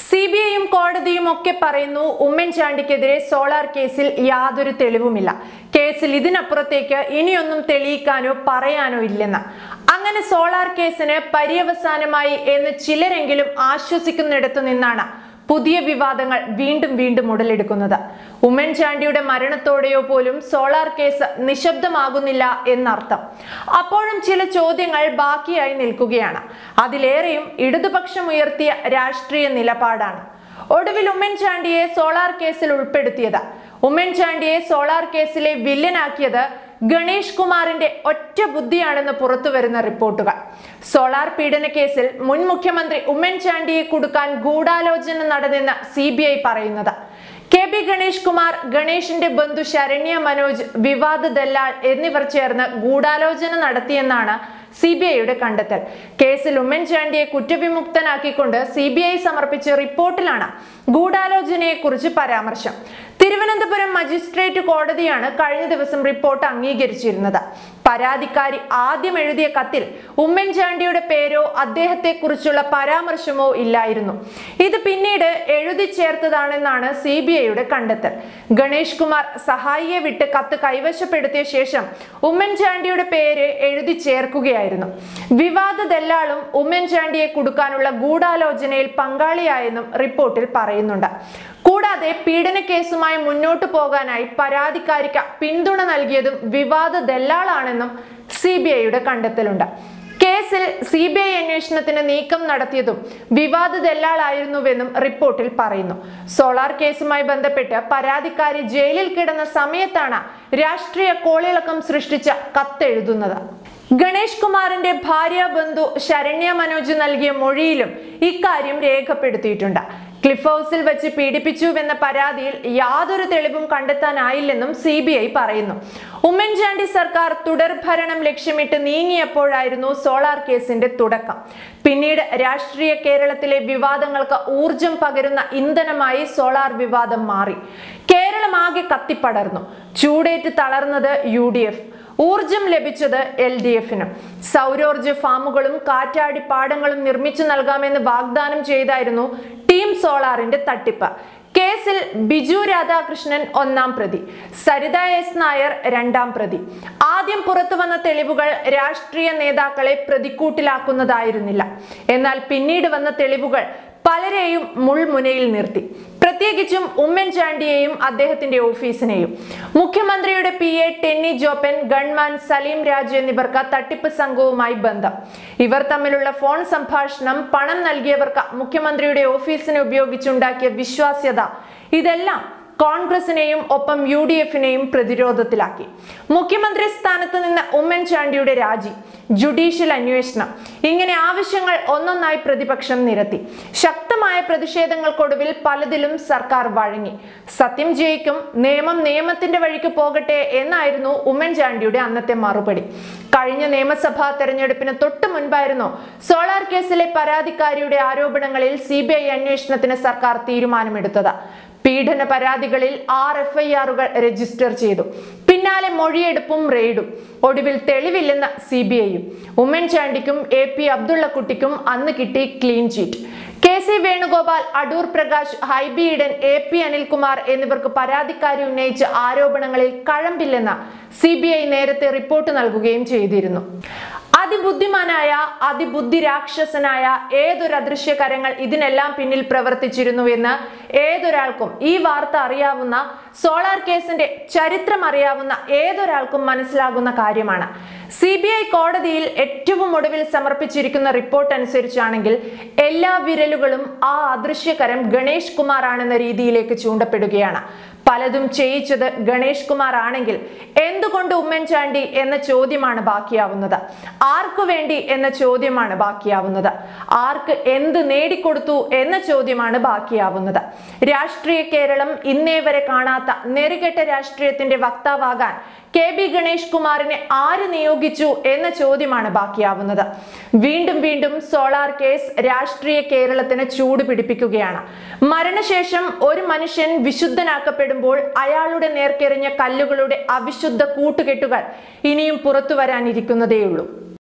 C B ഐയും കോടതിയും ഒക്കെ പറയുന്നു ഉമ്മൻചാണ്ടിക്കെതിരെ സോളാർ കേസിൽ യാതൊരു തെളിവുമില്ല കേസിൽ ഇതിനപ്പുറത്തേക്ക് ഇനിയൊന്നും തെളിയിക്കാനോ പറയാനോ ഇല്ലെന്ന് അങ്ങനെ സോളാർ കേസിന് പര്യവസാനമായി എന്ന് ചിലരെങ്കിലും ആശ്വസിക്കുന്നിടത്തു നിന്നാണ് പുതിയ വിവാദങ്ങൾ വീണ്ടും വീണ്ടും ഉടലെടുക്കുന്നത് ഉമ്മൻചാണ്ടിയുടെ മരണത്തോടെയോ പോലും സോളാർ കേസ് നിശബ്ദമാകുന്നില്ല എന്നർത്ഥം അപ്പോഴും ചില ചോദ്യങ്ങൾ ബാക്കിയായി നിൽക്കുകയാണ് അതിലേറെയും ഇടതുപക്ഷം ഉയർത്തിയ രാഷ്ട്രീയ നിലപാടാണ് ഒടുവിൽ ഉമ്മൻചാണ്ടിയെ സോളാർ കേസിൽ ഉൾപ്പെടുത്തിയത് ഉമ്മൻചാണ്ടിയെ സോളാർ കേസിലെ വില്ലനാക്കിയത് ഗണേഷ് കുമാറിന്റെ ഒറ്റ ബുദ്ധിയാണെന്ന് പുറത്തു വരുന്ന റിപ്പോർട്ടുകൾ സോളാർ പീഡന കേസിൽ മുൻ മുഖ്യമന്ത്രി ഉമ്മൻചാണ്ടിയെ കൊടുക്കാൻ ഗൂഢാലോചന നടന്നെന്ന് സി ബി ഐ പറയുന്നത് കെ ബി ഗണേഷ് കുമാർ ഗണേഷിന്റെ ബന്ധു ശരണ്യ മനോജ് വിവാദ ദല്ലാൾ എന്നിവർ ചേർന്ന് ഗൂഢാലോചന നടത്തിയെന്നാണ് സി ബി ഐയുടെ കണ്ടെത്തൽ കേസിൽ ഉമ്മൻചാണ്ടിയെ കുറ്റവിമുക്തനാക്കിക്കൊണ്ട് സി ബി ഐ സമർപ്പിച്ച റിപ്പോർട്ടിലാണ് ഗൂഢാലോചനയെക്കുറിച്ച് പരാമർശം തിരുവനന്തപുരം മജിസ്ട്രേറ്റ് കോടതിയാണ് കഴിഞ്ഞ ദിവസം റിപ്പോർട്ട് അംഗീകരിച്ചിരുന്നത് പരാതിക്കാരി ആദ്യം എഴുതിയ കത്തിൽ ഉമ്മൻചാണ്ടിയുടെ പേരോ അദ്ദേഹത്തെക്കുറിച്ചുള്ള പരാമർശമോ ഇല്ലായിരുന്നു ഇത് പിന്നീട് എഴുതി ചേർത്തതാണെന്നാണ് സി ബി ഐയുടെ കണ്ടെത്തൽ ഗണേഷ് കുമാർ സഹായിയെ വിട്ട് കത്ത് കൈവശപ്പെടുത്തിയ ശേഷം ഉമ്മൻചാണ്ടിയുടെ പേര് എഴുതി ചേർക്കുകയായിരുന്നു വിവാദ ദല്ലാളും ഉമ്മൻചാണ്ടിയെ കൊടുക്കാനുള്ള ഗൂഢാലോചനയിൽ പങ്കാളിയായെന്നും റിപ്പോർട്ടിൽ പറയുന്നുണ്ട് കൂടാതെ പീഡന കേസുമായി മുന്നോട്ടു പോകാനായി പരാതിക്കാരിക്ക് പിന്തുണ നൽകിയതും വിവാദ ദല്ലാളാണെന്നും സി ബി ഐയുടെ കണ്ടെത്തലുണ്ട് കേസിൽ സി ബി ഐ അന്വേഷണത്തിന് നീക്കം നടത്തിയതും വിവാദ ദല്ലാളായിരുന്നുവെന്നും റിപ്പോർട്ടിൽ പറയുന്നു സോളാർ കേസുമായി ബന്ധപ്പെട്ട് പരാതിക്കാരി ജയിലിൽ കിടന്ന സമയത്താണ് രാഷ്ട്രീയ കോളിളക്കം സൃഷ്ടിച്ച കത്തെഴുതുന്നത് ഗണേഷ് കുമാറിന്റെ ഭാര്യ ബന്ധു ശരണ്യ മനോജ് നൽകിയ മൊഴിയിലും ഇക്കാര്യം രേഖപ്പെടുത്തിയിട്ടുണ്ട് ക്ലിഫ് ഹൗസിൽ വെച്ച് പീഡിപ്പിച്ചുവെന്ന പരാതിയിൽ യാതൊരു തെളിവും കണ്ടെത്താനായില്ലെന്നും സി ബി ഐ പറയുന്നു ഉമ്മൻചാണ്ടി സർക്കാർ തുടർഭരണം ലക്ഷ്യമിട്ട് നീങ്ങിയപ്പോഴായിരുന്നു സോളാർ കേസിന്റെ തുടക്കം പിന്നീട് രാഷ്ട്രീയ കേരളത്തിലെ വിവാദങ്ങൾക്ക് ഊർജം പകരുന്ന ഇന്ധനമായി സോളാർ വിവാദം മാറി കേരളമാകെ കത്തിപ്പടർന്നു ചൂടേറ്റ് തളർന്നത് യു ഡി എഫ് ഊർജം ലഭിച്ചത് എൽ ഡി എഫിനും സൗരോർജ ഫാമുകളും കാറ്റാടി പാടങ്ങളും നിർമ്മിച്ചു നൽകാമെന്ന് വാഗ്ദാനം ചെയ്തായിരുന്നു ടീം സോളാറിന്റെ തട്ടിപ്പ് കേസിൽ ബിജു രാധാകൃഷ്ണൻ ഒന്നാം പ്രതി സരിത എസ് നായർ രണ്ടാം പ്രതി ആദ്യം പുറത്തു വന്ന തെളിവുകൾ രാഷ്ട്രീയ നേതാക്കളെ പ്രതിക്കൂട്ടിലാക്കുന്നതായിരുന്നില്ല എന്നാൽ പിന്നീട് വന്ന തെളിവുകൾ പലരെയും മുൾമുനയിൽ നിർത്തി പ്രത്യേകിച്ചും ഉമ്മൻചാണ്ടിയെയും അദ്ദേഹത്തിന്റെ ഓഫീസിനെയും മുഖ്യമന്ത്രിയുടെ P A Tenny Joppan gunman Saleem Raju എന്നിവർക്ക് തട്ടിപ്പ് സംഘവുമായി ബന്ധം ഇവർ തമ്മിലുള്ള ഫോൺ സംഭാഷണം പണം നൽകിയവർക്ക് മുഖ്യമന്ത്രിയുടെ ഓഫീസിനെ ഉപയോഗിച്ചുണ്ടാക്കിയ വിശ്വാസ്യത ഇതെല്ലാം കോൺഗ്രസിനെയും ഒപ്പം യു ഡി എഫിനെയും പ്രതിരോധത്തിലാക്കി മുഖ്യമന്ത്രി സ്ഥാനത്ത് നിന്ന് ഉമ്മൻചാണ്ടിയുടെ രാജി ജുഡീഷ്യൽ അന്വേഷണം ഇങ്ങനെ ആവശ്യങ്ങൾ ഒന്നൊന്നായി പ്രതിപക്ഷം നിരത്തി ശക്തമായ പ്രതിഷേധങ്ങൾക്കൊടുവിൽ പലതിലും സർക്കാർ വഴങ്ങി സത്യം ജയിക്കും നിയമം നിയമത്തിന്റെ വഴിക്ക് പോകട്ടെ എന്നായിരുന്നു ഉമ്മൻചാണ്ടിയുടെ അന്നത്തെ മറുപടി കഴിഞ്ഞ നിയമസഭാ തെരഞ്ഞെടുപ്പിന് തൊട്ടു മുൻപായിരുന്നു സോളാർ കേസിലെ പരാതിക്കാരിയുടെ ആരോപണങ്ങളിൽ സി അന്വേഷണത്തിന് സർക്കാർ തീരുമാനമെടുത്തത് പീഡന പരാതികളിൽ ആറ് എഫ് ഐ ആറുകൾ രജിസ്റ്റർ ചെയ്തു പിന്നാലെ മൊഴിയെടുപ്പും റെയ്ഡും ഒടുവിൽ തെളിവില്ലെന്ന് സി ബി ഐയും ഉമ്മൻചാണ്ടിക്കും എ പി അബ്ദുള്ളക്കുട്ടിക്കും അന്ന് കിട്ടി clean chit K C Venugopal Adoor Prakash Hibi Eden A P Anilkumar എന്നിവർക്ക് പരാതിക്കാരി ഉന്നയിച്ച ആരോപണങ്ങളിൽ കഴമ്പില്ലെന്ന് സി ബി ഐ നേരത്തെ റിപ്പോർട്ട് നൽകുകയും ചെയ്തിരുന്നു അതിബുദ്ധിമാനായ അതിബുദ്ധി രാക്ഷസനായ ഏതൊരു അദൃശ്യകരങ്ങൾ ഇതിനെല്ലാം പിന്നിൽ പ്രവർത്തിച്ചിരുന്നു എന്ന് ഏതൊരാൾക്കും ഈ വാർത്ത അറിയാവുന്ന സോളാർ കേസിന്റെ ചരിത്രം അറിയാവുന്ന ഏതൊരാൾക്കും മനസ്സിലാകുന്ന കാര്യമാണ് സി ബി ഐ കോടതിയിൽ ഏറ്റവും ഒടുവിൽ സമർപ്പിച്ചിരിക്കുന്ന റിപ്പോർട്ട് അനുസരിച്ചാണെങ്കിൽ എല്ലാ വിരലുകളും ആ അദൃശ്യകരം ഗണേഷ് കുമാർ ആണെന്ന രീതിയിലേക്ക് ചൂണ്ടപ്പെടുകയാണ് പലതും ചെയ്യിച്ചത് ഗണേഷ് കുമാർ ആണെങ്കിൽ എന്തുകൊണ്ട് ഉമ്മൻചാണ്ടി എന്ന ചോദ്യമാണ് ബാക്കിയാവുന്നത് ആർക്കു വേണ്ടി എന്ന ചോദ്യമാണ് ബാക്കിയാവുന്നത് ആർക്ക് എന്ത് നേടിക്കൊടുത്തു എന്ന ചോദ്യമാണ് ബാക്കിയാവുന്നത് രാഷ്ട്രീയ കേരളം ഇന്നേ വരെ കാണാത്ത നെറികെട്ട രാഷ്ട്രീയത്തിന്റെ വക്താവാകാൻ കെ ബി ഗണേഷ് കുമാറിനെ ആര് നിയോഗിച്ചു എന്ന ചോദ്യമാണ് ബാക്കിയാവുന്നത് വീണ്ടും വീണ്ടും സോളാർ കേസ് രാഷ്ട്രീയ കേരളത്തിന് ചൂട് പിടിപ്പിക്കുകയാണ് മരണശേഷം ഒരു മനുഷ്യൻ വിശുദ്ധനാക്കപ്പെടുമ്പോൾ അയാളുടെ നേർക്കെറിഞ്ഞ കല്ലുകളുടെ അവിശുദ്ധ കൂട്ടുകെട്ടുകൾ ഇനിയും പുറത്തു വരാനിരിക്കുന്നതേയുള്ളൂ